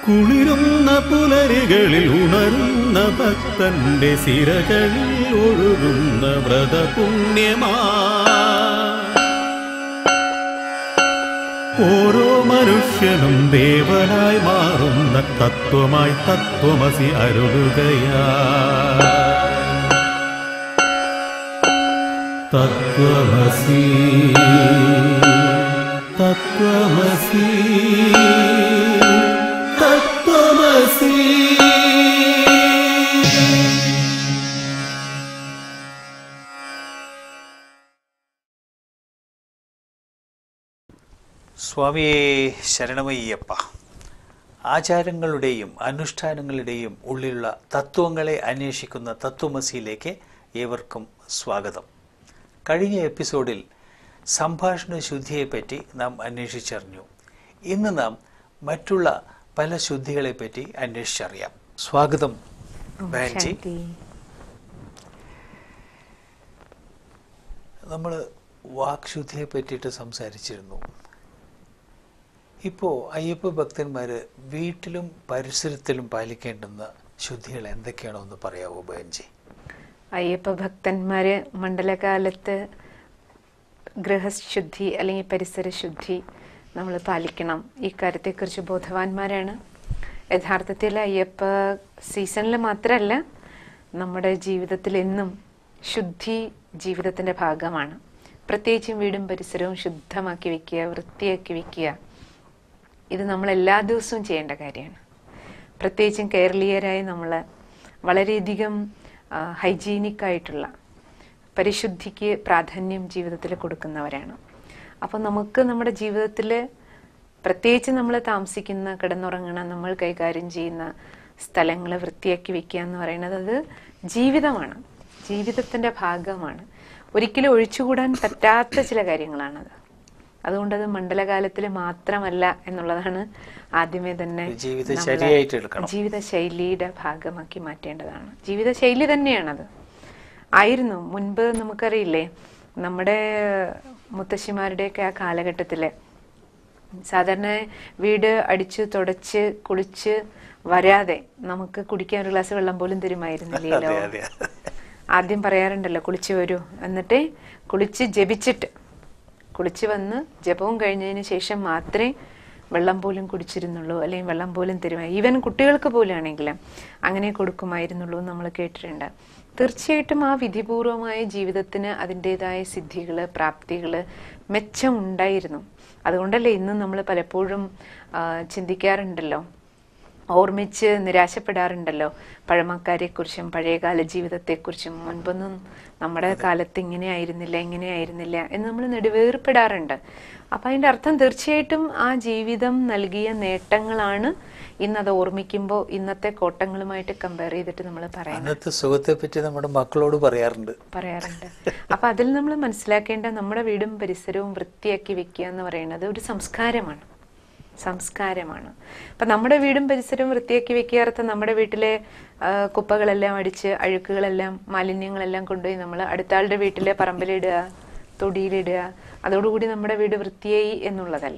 കുളിരുന്ന പുലരികളിൽ ഉണരുന്ന ഭക്തന്റെ സിരകളിൽ ഒഴുകുന്ന വ്രതപുണ്യമാ ഓരോ മനുഷ്യനും ദേവനായി മാറുന്ന തത്വമായി തത്വമസി അരുളുകയാ തത്വമസി തത്വമസി തത്വമസി സ്വാമിയെ ശരണമയ്യപ്പ ആചാരങ്ങളുടെയും അനുഷ്ഠാനങ്ങളുടെയും ഉള്ളിലുള്ള തത്വങ്ങളെ അന്വേഷിക്കുന്ന തത്വമസിയിലേക്ക് ഏവർക്കും സ്വാഗതം കഴിഞ്ഞ എപ്പിസോഡിൽ സംഭാഷണ ശുദ്ധിയെപ്പറ്റി നാം അന്വേഷിച്ചറിഞ്ഞു ഇന്ന് നാം മറ്റുള്ള പല ശുദ്ധികളെപ്പറ്റി അന്വേഷിച്ചറിയാം സ്വാഗതം ബാൻജി ശാന്തി നമ്മൾ വാക്ശുദ്ധിയെ പറ്റിയിട്ട് സംസാരിച്ചിരുന്നു ഇപ്പോൾ അയ്യപ്പ ഭക്തന്മാർ വീട്ടിലും പരിസരത്തിലും പാലിക്കേണ്ടുന്ന ശുദ്ധികൾ എന്തൊക്കെയാണോ എന്ന് പറയാവോ ബഹൻജി അയ്യപ്പ ഭക്തന്മാര് മണ്ഡലകാലത്ത് ഗൃഹശുദ്ധി അല്ലെങ്കിൽ പരിസര ശുദ്ധി നമ്മൾ പാലിക്കണം ഈ കാര്യത്തെക്കുറിച്ച് ബോധവാന്മാരാണ് യഥാർത്ഥത്തിൽ അയ്യപ്പ സീസണിൽ മാത്രമല്ല നമ്മുടെ ജീവിതത്തിൽ എന്നും ശുദ്ധി ജീവിതത്തിൻ്റെ ഭാഗമാണ് പ്രത്യേകിച്ചും വീടും പരിസരവും ശുദ്ധമാക്കി വെക്കുക വൃത്തിയാക്കി വെക്കുക ഇത് നമ്മൾ എല്ലാ ദിവസവും ചെയ്യേണ്ട കാര്യമാണ് പ്രത്യേകിച്ചും കേരളീയരായി നമ്മൾ വളരെയധികം ഹൈജീനിക് ആയിട്ടുള്ള പരിശുദ്ധിക്ക് പ്രാധാന്യം ജീവിതത്തിൽ കൊടുക്കുന്നവരാണ് അപ്പോൾ നമുക്ക് നമ്മുടെ ജീവിതത്തിൽ പ്രത്യേകിച്ച് നമ്മൾ താമസിക്കുന്ന കിടന്നുറങ്ങണ നമ്മൾ കൈകാര്യം ചെയ്യുന്ന സ്ഥലങ്ങൾ വൃത്തിയാക്കി വെക്കുക എന്ന് പറയുന്നത് അത് ജീവിതമാണ് ജീവിതത്തിൻ്റെ ഭാഗമാണ് ഒരിക്കലും ഒഴിച്ചുകൂടാൻ പറ്റാത്ത ചില കാര്യങ്ങളാണത് അതുകൊണ്ടത് മണ്ഡലകാലത്തിൽ മാത്രമല്ല എന്നുള്ളതാണ് ആദ്യമേ തന്നെ ജീവിതചര്യയായിട്ട് എടുക്കണം. ജീവിതശൈലിയുടെ ഭാഗമാക്കി മാറ്റേണ്ടതാണ് ജീവിതശൈലി തന്നെയാണത് ആയിരുന്നു മുൻപ് നമുക്കറിയില്ലേ നമ്മുടെ മുത്തശ്ശിമാരുടെയൊക്കെ ആ കാലഘട്ടത്തിൽ സാധാരണ വീട് അടിച്ച് തുടച്ച് കുളിച്ച് വരാതെ നമുക്ക് കുടിക്കാൻ ഒരു ഗ്ലാസ് വെള്ളം പോലും തരുമായിരുന്നില്ലല്ലോ അതെ, അതെ. ആദ്യം പറയാറുണ്ടല്ലോ കുളിച്ച് വരൂ എന്നിട്ട് കുളിച്ച് ജപിച്ചിട്ട് കുളിച്ച് വന്ന് ജപവും കഴിഞ്ഞതിന് ശേഷം മാത്രമേ വെള്ളം പോലും കുടിച്ചിരുന്നുള്ളൂ അല്ലെങ്കിൽ വെള്ളം പോലും തരുമായി ഈവൻ കുട്ടികൾക്ക് പോലും ആണെങ്കിലും അങ്ങനെ കൊടുക്കുമായിരുന്നുള്ളൂ എന്ന് നമ്മൾ കേട്ടിട്ടുണ്ട് തീർച്ചയായിട്ടും ആ വിധിപൂർവമായ ജീവിതത്തിന് അതിൻ്റെതായ സിദ്ധികൾ പ്രാപ്തികൾ മെച്ചം ഉണ്ടായിരുന്നു അതുകൊണ്ടല്ലേ ഇന്നും നമ്മൾ പലപ്പോഴും ആ, ചിന്തിക്കാറുണ്ടല്ലോ ഓർമ്മിച്ച് നിരാശപ്പെടാറുണ്ടല്ലോ പഴമക്കാരെക്കുറിച്ചും പഴയകാല ജീവിതത്തെക്കുറിച്ചും മുൻപൊന്നും നമ്മുടെ കാലത്ത് ഇങ്ങനെ ആയിരുന്നില്ല ഇങ്ങനെ ആയിരുന്നില്ല എന്ന് നമ്മൾ നെടുവേർപ്പെടാറുണ്ട് അപ്പം അതിൻ്റെ അർത്ഥം തീർച്ചയായിട്ടും ആ ജീവിതം നൽകിയ നേട്ടങ്ങളാണ് ഇന്നത് ഓർമ്മിക്കുമ്പോൾ ഇന്നത്തെ കോട്ടങ്ങളുമായിട്ട് കമ്പയർ ചെയ്തിട്ട് നമ്മൾ പറയുന്നത് അന്നത്തെ സുഖത്തെ പറ്റി നമ്മുടെ മക്കളോട് പറയാറുണ്ട് പറയാറുണ്ട് അപ്പൊ അതിൽ നമ്മൾ മനസ്സിലാക്കേണ്ട നമ്മുടെ വീടും പരിസരവും വൃത്തിയാക്കി വെക്കുക എന്ന് പറയുന്നത് ഒരു സംസ്കാരമാണ് സംസ്കാരമാണ് അപ്പം നമ്മുടെ വീടും പരിസരവും വൃത്തിയാക്കി വെക്കുക അർത്ഥം നമ്മുടെ വീട്ടിലെ ആ, കുപ്പകളെല്ലാം അടിച്ച് അഴുക്കുകളെല്ലാം മാലിന്യങ്ങളെല്ലാം കൊണ്ടുപോയി നമ്മൾ അടുത്ത ആളുടെ വീട്ടിലെ പറമ്പിലിടുക തൊടിയിലിടുക അതോടുകൂടി നമ്മുടെ വീട് വൃത്തിയായി എന്നുള്ളതല്ല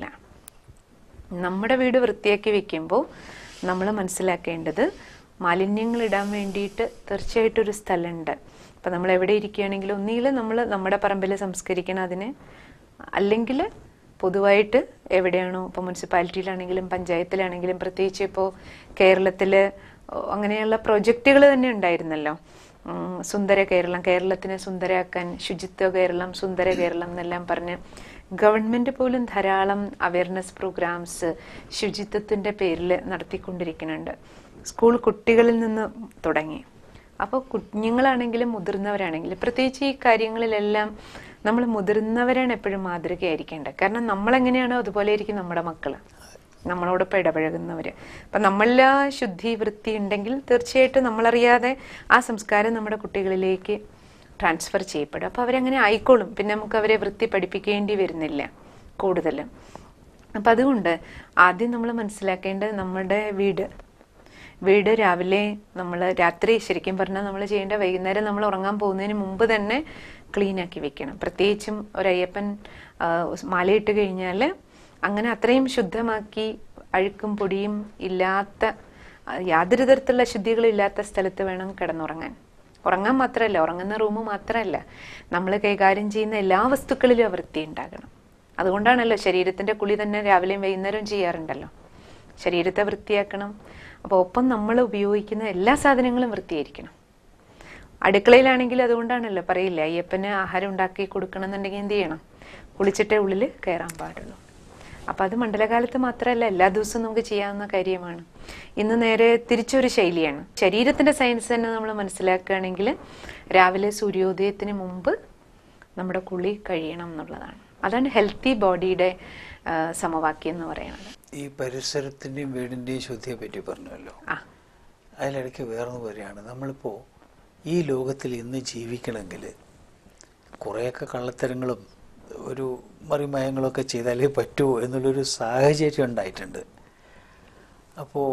നമ്മുടെ വീട് വൃത്തിയാക്കി വെക്കുമ്പോൾ നമ്മൾ മനസ്സിലാക്കേണ്ടത് മാലിന്യങ്ങൾ ഇടാൻ വേണ്ടിയിട്ട് തീർച്ചയായിട്ടും ഒരു സ്ഥലമുണ്ട് അപ്പം നമ്മൾ എവിടെ ഇരിക്കുകയാണെങ്കിലും ഒന്നുകിൽ നമ്മൾ നമ്മുടെ പറമ്പിൽ സംസ്കരിക്കണം അതിന് അല്ലെങ്കിൽ പൊതുവായിട്ട് എവിടെയാണോ ഇപ്പോൾ മുനിസിപ്പാലിറ്റിയിലാണെങ്കിലും പഞ്ചായത്തിലാണെങ്കിലും പ്രത്യേകിച്ച് ഇപ്പോൾ കേരളത്തിൽ അങ്ങനെയുള്ള പ്രൊജക്റ്റുകൾ തന്നെ ഉണ്ടായിരുന്നല്ലോ ഉം, സുന്ദര കേരളം കേരളത്തിനെ സുന്ദരാക്കാൻ ശുചിത്വ കേരളം സുന്ദര കേരളം എന്നെല്ലാം പറഞ്ഞ് ഗവൺമെന്റ് പോലും ധാരാളം അവയർനെസ് പ്രോഗ്രാംസ് ശുചിത്വത്തിന്റെ പേരിൽ നടത്തിക്കൊണ്ടിരിക്കുന്നുണ്ട് സ്കൂൾ കുട്ടികളിൽ നിന്ന് തുടങ്ങി അപ്പോൾ കുഞ്ഞുങ്ങളാണെങ്കിലും മുതിർന്നവരാണെങ്കിലും പ്രത്യേകിച്ച് ഈ കാര്യങ്ങളിലെല്ലാം നമ്മൾ മുതിർന്നവരാണ് എപ്പോഴും മാതൃകയായിരിക്കേണ്ടത് കാരണം നമ്മളെങ്ങനെയാണോ അതുപോലെ ആയിരിക്കും നമ്മുടെ മക്കൾ നമ്മളോടൊപ്പം ഇടപഴകുന്നവർ അപ്പം നമ്മളിൽ ആ ശുദ്ധി വൃത്തി ഉണ്ടെങ്കിൽ തീർച്ചയായിട്ടും നമ്മളറിയാതെ ആ സംസ്കാരം നമ്മുടെ കുട്ടികളിലേക്ക് ട്രാൻസ്ഫർ ചെയ്യപ്പെടും അപ്പോൾ അവരങ്ങനെ ആയിക്കോളും പിന്നെ നമുക്ക് അവരെ വൃത്തി പഠിപ്പിക്കേണ്ടി വരുന്നില്ല കൂടുതലും അപ്പം അതുകൊണ്ട് ആദ്യം നമ്മൾ മനസ്സിലാക്കേണ്ടത് നമ്മുടെ വീട് വീട് രാവിലെ നമ്മൾ രാത്രി ശരിക്കും പറഞ്ഞാൽ നമ്മൾ ചെയ്യേണ്ട വൈകുന്നേരം നമ്മൾ ഉറങ്ങാൻ പോകുന്നതിന് മുമ്പ് തന്നെ ക്ലീൻ ആക്കി വെക്കണം പ്രത്യേകിച്ചും ഒരു അയ്യപ്പൻ ആ, മാലയിട്ട് കഴിഞ്ഞാൽ അങ്ങനെ അത്രയും ശുദ്ധമാക്കി അഴുക്കും പൊടിയും ഇല്ലാത്ത ആ, യാതൊരു തരത്തിലുള്ള ശുദ്ധികളും ഇല്ലാത്ത സ്ഥലത്ത് വേണം കിടന്നുറങ്ങാൻ ഉറങ്ങാൻ മാത്രമല്ല ഉറങ്ങുന്ന റൂം മാത്രമല്ല നമ്മൾ കൈകാര്യം ചെയ്യുന്ന എല്ലാ വസ്തുക്കളിലും ആ വൃത്തി ഉണ്ടാകണം അതുകൊണ്ടാണല്ലോ ശരീരത്തിന്റെ കുളി തന്നെ രാവിലെയും വൈകുന്നേരവും ചെയ്യാറുണ്ടല്ലോ ശരീരത്തെ വൃത്തിയാക്കണം അപ്പോൾ ഒപ്പം നമ്മൾ ഉപയോഗിക്കുന്ന എല്ലാ സാധനങ്ങളും വൃത്തിയായിരിക്കണം അടുക്കളയിലാണെങ്കിൽ അതുകൊണ്ടാണല്ലോ പറയില്ല അയ്യപ്പന് ആഹാരം ഉണ്ടാക്കി കൊടുക്കണം എന്നുണ്ടെങ്കിൽ എന്ത് ചെയ്യണം കുളിച്ചിട്ടേ ഉള്ളിൽ കയറാൻ പാടുള്ളൂ അപ്പം അത് മണ്ഡലകാലത്ത് മാത്രമല്ല എല്ലാ ദിവസവും നമുക്ക് ചെയ്യാവുന്ന കാര്യമാണ് ഇന്ന് നേരെ തിരിച്ചൊരു ശൈലിയാണ് ശരീരത്തിന്റെ സയൻസ് തന്നെ നമ്മൾ മനസ്സിലാക്കുകയാണെങ്കിൽ രാവിലെ സൂര്യോദയത്തിന് മുമ്പ് നമ്മുടെ കുളി കഴിയണം എന്നുള്ളതാണ് അതാണ് ഹെൽത്തി ബോഡിയുടെ ആ, സമവാക്യം എന്ന് പറയുന്നത് ഈ പരിസരത്തിന്റെയും വീടിന്റെയും ശുദ്ധിയെ പറ്റി പറഞ്ഞല്ലോ ആ അതിലിടയ്ക്ക് വേറൊന്ന് പറയുകയാണ് നമ്മളിപ്പോൾ ഈ ലോകത്തിൽ ഇന്ന് ജീവിക്കണമെങ്കിൽ കുറേയൊക്കെ കള്ളത്തരങ്ങളും ഒരു മറിമയങ്ങളൊക്കെ ചെയ്താലേ പറ്റൂ എന്നുള്ളൊരു സാഹചര്യം ഉണ്ടായിട്ടുണ്ട് അപ്പോൾ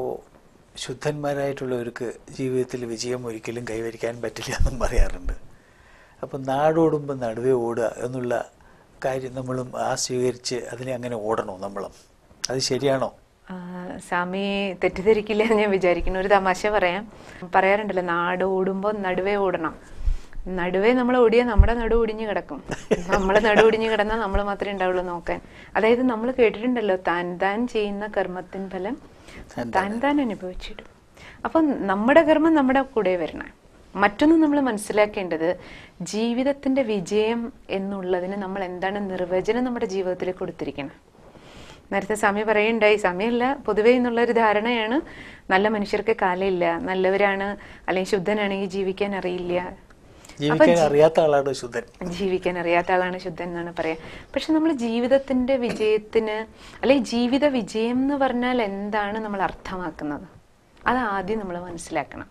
ശുദ്ധന്മാരായിട്ടുള്ളവർക്ക് ജീവിതത്തിൽ വിജയം ഒരിക്കലും കൈവരിക്കാൻ പറ്റില്ല എന്നും പറയാറുണ്ട് അപ്പം നാടോടുമ്പോൾ നടുവേ ഓടുക എന്നുള്ള കാര്യം നമ്മളും ആ സ്വീകരിച്ച് അതിനെ അങ്ങനെ ഓടണോ നമ്മളും അത് ശരിയാണോ ആ, സ്വാമി തെറ്റിദ്ധരിക്കില്ല എന്ന് ഞാൻ വിചാരിക്കുന്നു ഒരു തമാശ പറയാം പറയാറുണ്ടല്ലോ നാട് ഓടുമ്പോൾ നടുവേ ഓടണം നടുവേ നമ്മൾ ഓടിയാൽ നമ്മുടെ നടു ഒടിഞ്ഞു കിടക്കും നമ്മൾ നടു ഒടിഞ്ഞു കിടന്നാൽ നമ്മൾ മാത്രമേ ഉണ്ടാവുള്ളൂ നോക്കാൻ അതായത് നമ്മൾ കേട്ടിട്ടുണ്ടല്ലോ താൻ താൻ ചെയ്യുന്ന കർമ്മത്തിൻ ഫലം താൻ താൻ അനുഭവിച്ചിടും അപ്പം നമ്മുടെ കർമ്മം നമ്മുടെ കൂടെ വരണം മറ്റൊന്ന് നമ്മൾ മനസ്സിലാക്കേണ്ടത് ജീവിതത്തിന്റെ വിജയം എന്നുള്ളതിന് നമ്മൾ എന്താണ് നിർവചനം നമ്മുടെ ജീവിതത്തിൽ കൊടുത്തിരിക്കണം നേരത്തെ സ്വാമി പറയുണ്ടായി സമയമല്ല പൊതുവേ എന്നുള്ള ഒരു ധാരണയാണ് നല്ല മനുഷ്യർക്ക് കാലമില്ല നല്ലവരാണ് അല്ലെങ്കിൽ ശുദ്ധനാണെങ്കിൽ ജീവിക്കാൻ അറിയില്ല അപ്പൊ ജീവിക്കാൻ അറിയാത്ത ആളാണ് ശുദ്ധൻ ജീവിക്കാൻ അറിയാത്ത ആളാണ് ശുദ്ധൻ എന്നാണ് പറയാ പക്ഷെ നമ്മൾ ജീവിതത്തിന്റെ വിജയത്തിന് അല്ലെങ്കിൽ ജീവിത വിജയം എന്ന് പറഞ്ഞാൽ എന്താണ് നമ്മൾ അർത്ഥമാക്കുന്നത് അത് ആദ്യം നമ്മൾ മനസ്സിലാക്കണം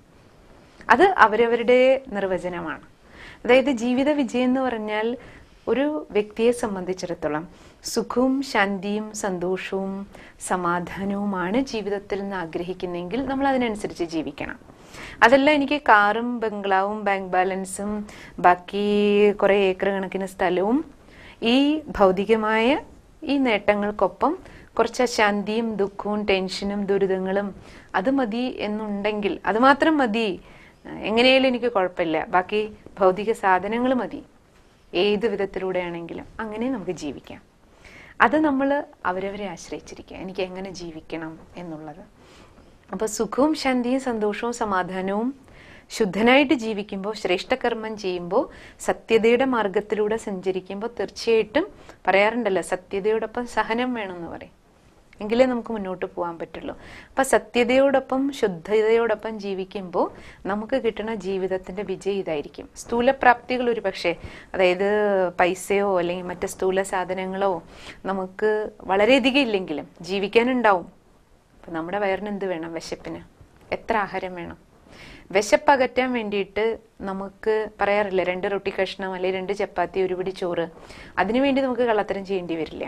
അത് അവരവരുടെ നിർവചനമാണ് അതായത് ജീവിത വിജയം എന്ന് പറഞ്ഞാൽ ഒരു വ്യക്തിയെ സംബന്ധിച്ചിടത്തോളം സുഖവും ശാന്തിയും സന്തോഷവും സമാധാനവുമാണ് ജീവിതത്തിൽ നിന്ന് ആഗ്രഹിക്കുന്നെങ്കിൽ നമ്മൾ അതിനനുസരിച്ച് ജീവിക്കണം അതല്ല എനിക്ക് കാറും ബംഗ്ലാവും ബാങ്ക് ബാലൻസും ബാക്കി കുറേ ഏക്കർ കണക്കിന് സ്ഥലവും ഈ ഭൗതികമായ ഈ നേട്ടങ്ങൾക്കൊപ്പം കുറച്ച് അശാന്തിയും ദുഃഖവും ടെൻഷനും ദുരിതങ്ങളും അത് മതി എന്നുണ്ടെങ്കിൽ അത് മാത്രം മതി എങ്ങനെയായാലും എനിക്ക് കുഴപ്പമില്ല ബാക്കി ഭൗതിക സാധനങ്ങൾ മതി ഏത് വിധത്തിലൂടെയാണെങ്കിലും അങ്ങനെ നമുക്ക് ജീവിക്കാം അത് നമ്മൾ അവരവരെ ആശ്രയിച്ചിരിക്കുക എനിക്ക് എങ്ങനെ ജീവിക്കണം എന്നുള്ളത് അപ്പോൾ സുഖവും ശാന്തിയും സന്തോഷവും സമാധാനവും ശുദ്ധനായിട്ട് ജീവിക്കുമ്പോൾ ശ്രേഷ്ഠകർമ്മം ചെയ്യുമ്പോൾ സത്യതയുടെ മാർഗത്തിലൂടെ സഞ്ചരിക്കുമ്പോൾ തീർച്ചയായിട്ടും പറയാറുണ്ടല്ലോ സത്യതയോടൊപ്പം സഹനം വേണമെന്ന് പറയും എങ്കിലേ നമുക്ക് മുന്നോട്ട് പോകാൻ പറ്റുള്ളൂ അപ്പം സത്യതയോടൊപ്പം ശുദ്ധതയോടൊപ്പം ജീവിക്കുമ്പോൾ നമുക്ക് കിട്ടുന്ന ജീവിതത്തിന്റെ വിജയം ഇതായിരിക്കും സ്ഥൂലപ്രാപ്തികൾ ഒരു പക്ഷേ അതായത് പൈസയോ അല്ലെങ്കിൽ മറ്റ് സ്ഥൂല സാധനങ്ങളോ നമുക്ക് വളരെയധികം ഇല്ലെങ്കിലും ജീവിക്കാനുണ്ടാവും അപ്പം നമ്മുടെ വയറിന് എന്ത് വേണം വിശപ്പിന് എത്ര ആഹാരം വേണം വിശപ്പകറ്റാൻ വേണ്ടിയിട്ട് നമുക്ക് പറയാറില്ല രണ്ട് റൊട്ടി കഷ്ണം അല്ലെങ്കിൽ രണ്ട് ചപ്പാത്തി ഒരു പിടി ചോറ് അതിനുവേണ്ടി നമുക്ക് കള്ളത്തരം ചെയ്യേണ്ടി വരില്ല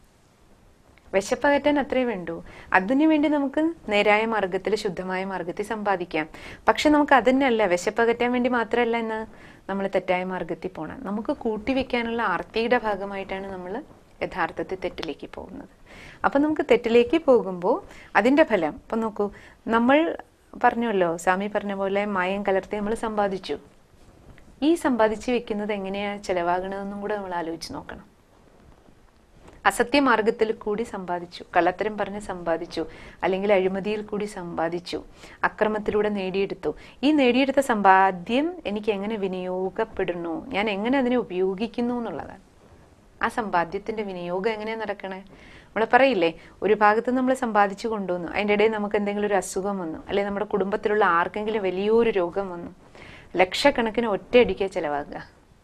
വിശപ്പകറ്റാൻ അത്രേ വേണ്ടൂ അതിനു വേണ്ടി നമുക്ക് നേരായ മാർഗത്തിൽ ശുദ്ധമായ മാർഗത്തിൽ സമ്പാദിക്കാം പക്ഷെ നമുക്ക് അതന്നെയല്ല വിശപ്പകറ്റാൻ വേണ്ടി മാത്രമല്ല ഇന്ന് നമ്മൾ തെറ്റായ മാർഗത്തിൽ പോകണം നമുക്ക് കൂട്ടിവെക്കാനുള്ള ആർത്തിയുടെ ഭാഗമായിട്ടാണ് നമ്മൾ യഥാർത്ഥത്തിൽ തെറ്റിലേക്ക് പോകുന്നത് അപ്പം നമുക്ക് തെറ്റിലേക്ക് പോകുമ്പോൾ അതിൻ്റെ ഫലം ഇപ്പം നോക്കൂ നമ്മൾ പറഞ്ഞല്ലോ സ്വാമി പറഞ്ഞ പോലെ മായം കലർത്തി നമ്മൾ സമ്പാദിച്ചു ഈ സമ്പാദിച്ചു വെക്കുന്നത് എങ്ങനെയാണ് ചെലവാകണതെന്നും കൂടെ നമ്മൾ ആലോചിച്ച് നോക്കണം അസത്യമാർഗത്തിൽ കൂടി സമ്പാദിച്ചു കള്ളത്തരം പറഞ്ഞ് സമ്പാദിച്ചു അല്ലെങ്കിൽ അഴിമതിയിൽ കൂടി സമ്പാദിച്ചു അക്രമത്തിലൂടെ നേടിയെടുത്തു ഈ നേടിയെടുത്ത സമ്പാദ്യം എനിക്ക് എങ്ങനെ വിനിയോഗപ്പെടുന്നു ഞാൻ എങ്ങനെ അതിനെ ഉപയോഗിക്കുന്നു എന്നുള്ളതാണ് ആ സമ്പാദ്യത്തിന്റെ വിനിയോഗം എങ്ങനെയാ നടക്കണേ നമ്മൾ പറയില്ലേ ഒരു ഭാഗത്ത് നമ്മൾ സമ്പാദിച്ചു കൊണ്ടുവന്നു അതിൻ്റെ ഇടയിൽ നമുക്ക് എന്തെങ്കിലും ഒരു അസുഖം വന്നു അല്ലെങ്കിൽ നമ്മുടെ കുടുംബത്തിലുള്ള ആർക്കെങ്കിലും വലിയൊരു രോഗം വന്നു ലക്ഷക്കണക്കിന് ഒറ്റയടിക്കുക ചെലവാകുക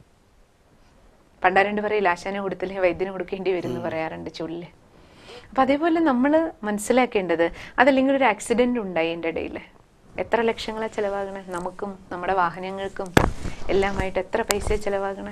പണ്ടാരണ്ട് പറയില്ല ആശാനെ കൊടുത്തില്ലെങ്കിൽ വൈദ്യന് കൊടുക്കേണ്ടി വരും എന്ന് പറയാറുണ്ട് ചൊല്ല് അപ്പൊ അതേപോലെ നമ്മൾ മനസ്സിലാക്കേണ്ടത് അതല്ലെങ്കിൽ ഒരു ആക്സിഡന്റ് ഉണ്ടായി എൻ്റെ ഇടയിൽ എത്ര ലക്ഷങ്ങളാ ചെലവാകണേ നമുക്കും നമ്മുടെ വാഹനങ്ങൾക്കും എല്ലാമായിട്ട് എത്ര പൈസ ചെലവാകണേ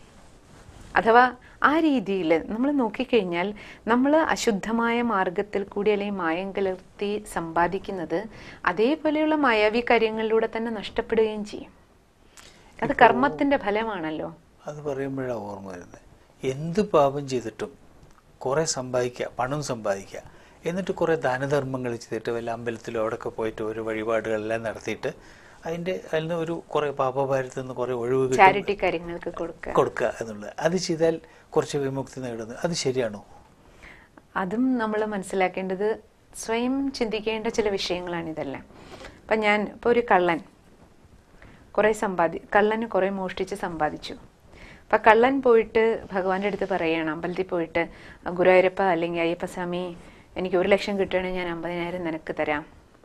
അഥവാ ആ രീതിയിൽ നമ്മൾ നോക്കിക്കഴിഞ്ഞാൽ നമ്മൾ അശുദ്ധമായ മാർഗത്തിൽ കൂടി അല്ലെങ്കിൽ മായം കലർത്തി സമ്പാദിക്കുന്നത് അതേപോലെയുള്ള മായാവി കാര്യങ്ങളിലൂടെ തന്നെ നഷ്ടപ്പെടുകയും ചെയ്യും അത് കർമ്മത്തിന്റെ ഫലമാണല്ലോ അത് പറയുമ്പോഴാണ് ഓർമ്മ വരുന്നത് എന്ത് പാപം ചെയ്തിട്ടും കുറേ സമ്പാദിക്കുക പണം സമ്പാദിക്കുക എന്നിട്ട് കുറേ ദാനധർമ്മങ്ങൾ ചെയ്തിട്ട് വല്ല അമ്പലത്തിലോ അവിടെയൊക്കെ പോയിട്ട് ഒരു വഴിപാടുകളെല്ലാം നടത്തിയിട്ട് അതിൻ്റെ അതിൽ നിന്ന് ഒരു കുറേ പാപഭാരത്തിൽ നിന്ന് കുറേ ഒഴിവ് കിട്ടും ചാരിറ്റി കാര്യങ്ങൾക്ക് കൊടുക്കുക കൊടുക്കുക എന്നുള്ളത് അത് ചെയ്താൽ കുറച്ച് വിമുക്തി നേടുന്നു അത് ശരിയാണോ അതും നമ്മൾ മനസ്സിലാക്കേണ്ടത് സ്വയം ചിന്തിക്കേണ്ട ചില വിഷയങ്ങളാണ് ഇതെല്ലാം അപ്പം ഞാൻ ഇപ്പോൾ ഒരു കള്ളൻ കുറേ സമ്പാദി കള്ളന് കുറേ മോഷ്ടിച്ച് സമ്പാദിച്ചു അപ്പം കള്ളൻ പോയിട്ട് ഭഗവാന്റെ അടുത്ത് പറയുകയാണ് അമ്പലത്തിൽ പോയിട്ട് ഗുരുവായൂരപ്പ അല്ലെങ്കിൽ അയ്യപ്പസ്വാമി എനിക്ക് ഒരു ലക്ഷം കിട്ടുകയാണെങ്കിൽ ഞാൻ അമ്പതിനായിരം നിനക്ക് തരാം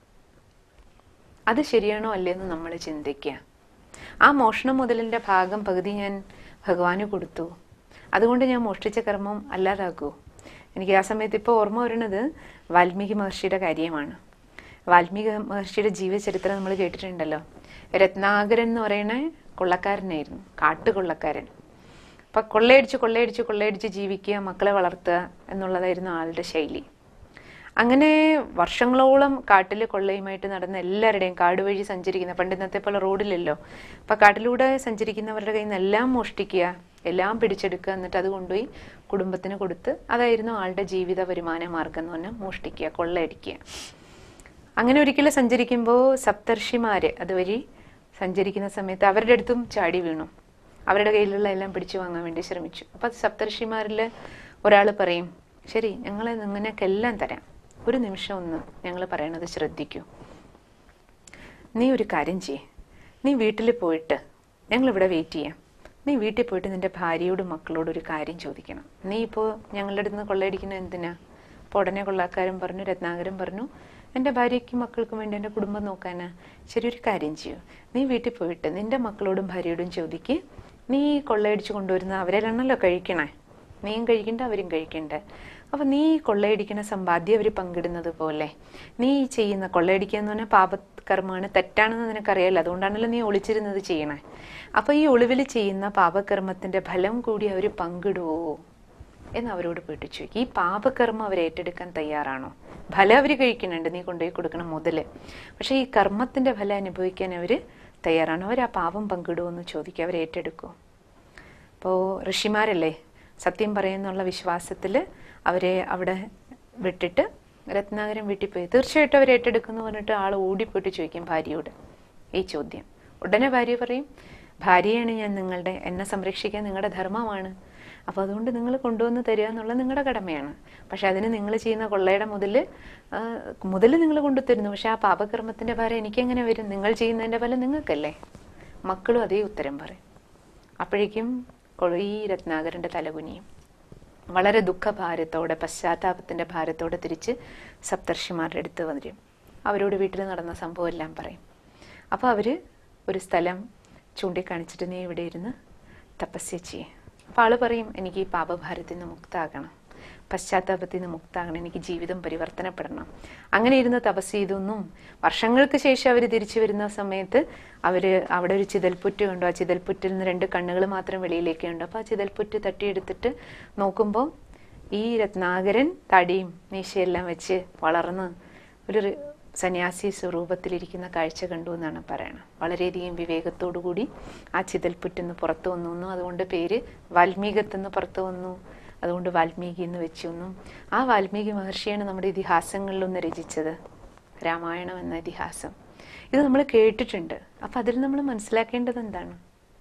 അത് ശരിയാണോ അല്ലേന്ന് നമ്മൾ ചിന്തിക്കുക ആ മോഷണ മുതലിൻ്റെ ഭാഗം പകുതി ഞാൻ ഭഗവാന് കൊടുത്തു അതുകൊണ്ട് ഞാൻ മോഷ്ടിച്ച കർമ്മം അല്ലാതാക്കൂ എനിക്ക് ആ സമയത്ത് ഇപ്പോൾ ഓർമ്മ വരുന്നത് വാൽമീകി മഹർഷിയുടെ കാര്യമാണ് വാൽമീകി മഹർഷിയുടെ ജീവചരിത്രം നമ്മൾ കേട്ടിട്ടുണ്ടല്ലോ രത്നാകരൻ എന്ന് പറയുന്ന കൊള്ളക്കാരനായിരുന്നു കാട്ടുകൊള്ളക്കാരൻ അപ്പം കൊള്ളയടിച്ച് കൊള്ളയടിച്ച് കൊള്ളയടിച്ച് ജീവിക്കുക മക്കളെ വളർത്തുക എന്നുള്ളതായിരുന്നു ആളുടെ ശൈലി അങ്ങനെ വർഷങ്ങളോളം കാട്ടിൽ കൊള്ളയുമായിട്ട് നടന്ന എല്ലാവരുടെയും കാട് വഴി സഞ്ചരിക്കുന്ന പണ്ട് ഇന്നത്തെ പോലെ റോഡിലല്ലോ അപ്പം കാട്ടിലൂടെ സഞ്ചരിക്കുന്നവരുടെ കയ്യിൽ നിന്ന് എല്ലാം മോഷ്ടിക്കുക എല്ലാം പിടിച്ചെടുക്കുക എന്നിട്ട് അത് കൊണ്ടുപോയി കുടുംബത്തിന് കൊടുത്ത് അതായിരുന്നു ആളുടെ ജീവിത വരുമാന മാർഗം എന്ന് പറഞ്ഞാൽ മോഷ്ടിക്കുക കൊള്ളയടിക്കുക അങ്ങനെ ഒരിക്കലും സഞ്ചരിക്കുമ്പോൾ സപ്തർഷിമാര് അതുവഴി സഞ്ചരിക്കുന്ന സമയത്ത് അവരുടെ അടുത്തും ചാടി വീണു അവരുടെ കയ്യിലുള്ള എല്ലാം പിടിച്ചു വാങ്ങാൻ വേണ്ടി ശ്രമിച്ചു അപ്പം സപ്തർഷിമാരിൽ ഒരാൾ പറയും ശരി ഞങ്ങൾ നിങ്ങനെയൊക്കെ എല്ലാം തരാം ഒരു നിമിഷം ഒന്ന് ഞങ്ങൾ പറയണത് ശ്രദ്ധിക്കൂ നീ ഒരു കാര്യം ചെയ്യേ നീ വീട്ടിൽ പോയിട്ട് ഞങ്ങളിവിടെ വെയിറ്റ് ചെയ്യാം നീ വീട്ടിൽ പോയിട്ട് നിന്റെ ഭാര്യയോടും മക്കളോടും ഒരു കാര്യം ചോദിക്കണം നീ ഇപ്പോൾ ഞങ്ങളുടെ അടുത്ത് നിന്ന് കൊള്ളയടിക്കുന്നത് എന്തിനാ അപ്പോൾ ഉടനെ കൊള്ളാക്കാരൻ പറഞ്ഞു രത്നാകരൻ പറഞ്ഞു എൻ്റെ ഭാര്യയ്ക്കും മക്കൾക്കും വേണ്ടി എൻ്റെ കുടുംബം നോക്കാനാ ശരി ഒരു കാര്യം ചെയ്യൂ നീ വീട്ടിൽ പോയിട്ട് നിന്റെ മക്കളോടും ഭാര്യയോടും ചോദിക്ക് നീ കൊള്ളയടിച്ച് കൊണ്ടുവരുന്ന അവരെല്ലാണല്ലോ കഴിക്കണേ നീയും കഴിക്കണ്ട അവരും കഴിക്കണ്ട അപ്പൊ നീ കൊള്ളയടിക്കുന്ന സമ്പാദ്യം അവർ പങ്കിടുന്നത് പോലെ നീ ഈ ചെയ്യുന്ന കൊള്ളയടിക്കുക എന്ന് പറഞ്ഞാൽ പാപകർമ്മമാണ് തെറ്റാണെന്ന് നിനക്കറിയാലോ അതുകൊണ്ടാണല്ലോ നീ ഒളിച്ചിരുന്നത് ചെയ്യണേ അപ്പൊ ഈ ഒളിവിൽ ചെയ്യുന്ന പാപകർമ്മത്തിന്റെ ഫലം കൂടി അവർ പങ്കിടുവോ എന്ന് അവരോട് പോയിട്ട് ചോദിക്കും ഈ പാപകർമ്മം അവർ ഏറ്റെടുക്കാൻ തയ്യാറാണോ ഫലം അവർ കഴിക്കുന്നുണ്ട് നീ കൊണ്ടുപോയി കൊടുക്കണം മുതല് പക്ഷെ ഈ കർമ്മത്തിന്റെ ഫലം അനുഭവിക്കാൻ അവർ തയ്യാറാണോ അവർ ആ പാപം പങ്കിടുമോ എന്ന് ചോദിക്കുക അവർ ഏറ്റെടുക്കുമോ അപ്പോൾ ഋഷിമാരല്ലേ സത്യം പറയുന്നുള്ള വിശ്വാസത്തിൽ അവരെ അവിടെ വിട്ടിട്ട് രത്നാകരൻ വീട്ടിൽ പോയി തീർച്ചയായിട്ടും അവർ ഏറ്റെടുക്കുന്നു പറഞ്ഞിട്ട് ആൾ ഓടിപ്പോയിട്ട് ചോദിക്കും ഭാര്യയോട് ഈ ചോദ്യം ഉടനെ ഭാര്യ പറയും ഭാര്യയാണ് ഞാൻ നിങ്ങളുടെ എന്നെ സംരക്ഷിക്കാൻ നിങ്ങളുടെ ധർമ്മമാണ് അപ്പോൾ അതുകൊണ്ട് നിങ്ങൾ കൊണ്ടുവന്ന് തരിക എന്നുള്ളത് നിങ്ങളുടെ കടമയാണ് പക്ഷെ അതിന് നിങ്ങൾ ചെയ്യുന്ന കൊള്ളയുടെ മുതൽ മുതൽ നിങ്ങൾ കൊണ്ടുതരുന്നു പക്ഷെ ആ പാപകർമ്മത്തിന്റെ ഭാരം എനിക്കെങ്ങനെ വരും നിങ്ങൾ ചെയ്യുന്നതിന്റെ ഫലം നിങ്ങൾക്കല്ലേ മക്കളും അതേ ഉത്തരം പറയും അപ്പോഴേക്കും കൊ- ഈ രത്നാകരന്റെ തലകുനിയും വളരെ ദുഃഖഭാരത്തോടെ പശ്ചാത്താപത്തിന്റെ ഭാരത്തോടെ തിരിച്ച് സപ്തർഷിമാരുടെ അടുത്ത് വരും അവരോട് വീട്ടിൽ നടന്ന സംഭവം എല്ലാം പറയും അപ്പോൾ അവര് ഒരു സ്ഥലം ചൂണ്ടിക്കാണിച്ചിട്ട് നീ ഇവിടെ ഇരുന്ന് തപസ്യ ചെയ്യേ അപ്പോൾ ആള് പറയും എനിക്ക് ഈ പാപഭാരത്തിൽ നിന്ന് മുക്താകണം പശ്ചാത്താപത്തിൽ നിന്ന് മുക്താകണം എനിക്ക് ജീവിതം പരിവർത്തനപ്പെടണം അങ്ങനെ ഇരുന്ന് തപസ് ചെയ്തൊന്നും വർഷങ്ങൾക്ക് ശേഷം അവർ തിരിച്ചു വരുന്ന സമയത്ത് അവര് അവിടെ ഒരു ചിതൽപുറ്റ് കണ്ടു ആ ചിതൽപുറ്റിൽ നിന്ന് രണ്ട് കണ്ണുകൾ മാത്രം വെളിയിലേക്ക് കണ്ടു അപ്പോൾ ആ ചിതൽപുറ്റ് തട്ടിയെടുത്തിട്ട് നോക്കുമ്പോൾ ഈ രത്നാകരൻ തടിയും മീശയെല്ലാം വെച്ച് വളർന്ന് ഒരു റി- സന്യാസി സ്വരൂപത്തിലിരിക്കുന്ന കാഴ്ച കണ്ടു എന്നാണ് പറയണത് വളരെയധികം വിവേകത്തോടു കൂടി ആ ചിതൽപുറ്റിന്ന് പുറത്തു വന്നു എന്നും അതുകൊണ്ട് പേര് വാൽമീകത്തെന്ന് പുറത്തു വന്നു അതുകൊണ്ട് വാൽമീകി എന്ന് വെച്ചു എന്നും ആ വാൽമീകി മഹർഷിയാണ് നമ്മുടെ ഇതിഹാസങ്ങളിലൊന്ന് രചിച്ചത് രാമായണം എന്ന ഇതിഹാസം ഇത് നമ്മൾ കേട്ടിട്ടുണ്ട് അപ്പൊ അതിൽ നമ്മൾ മനസ്സിലാക്കേണ്ടത് എന്താണ്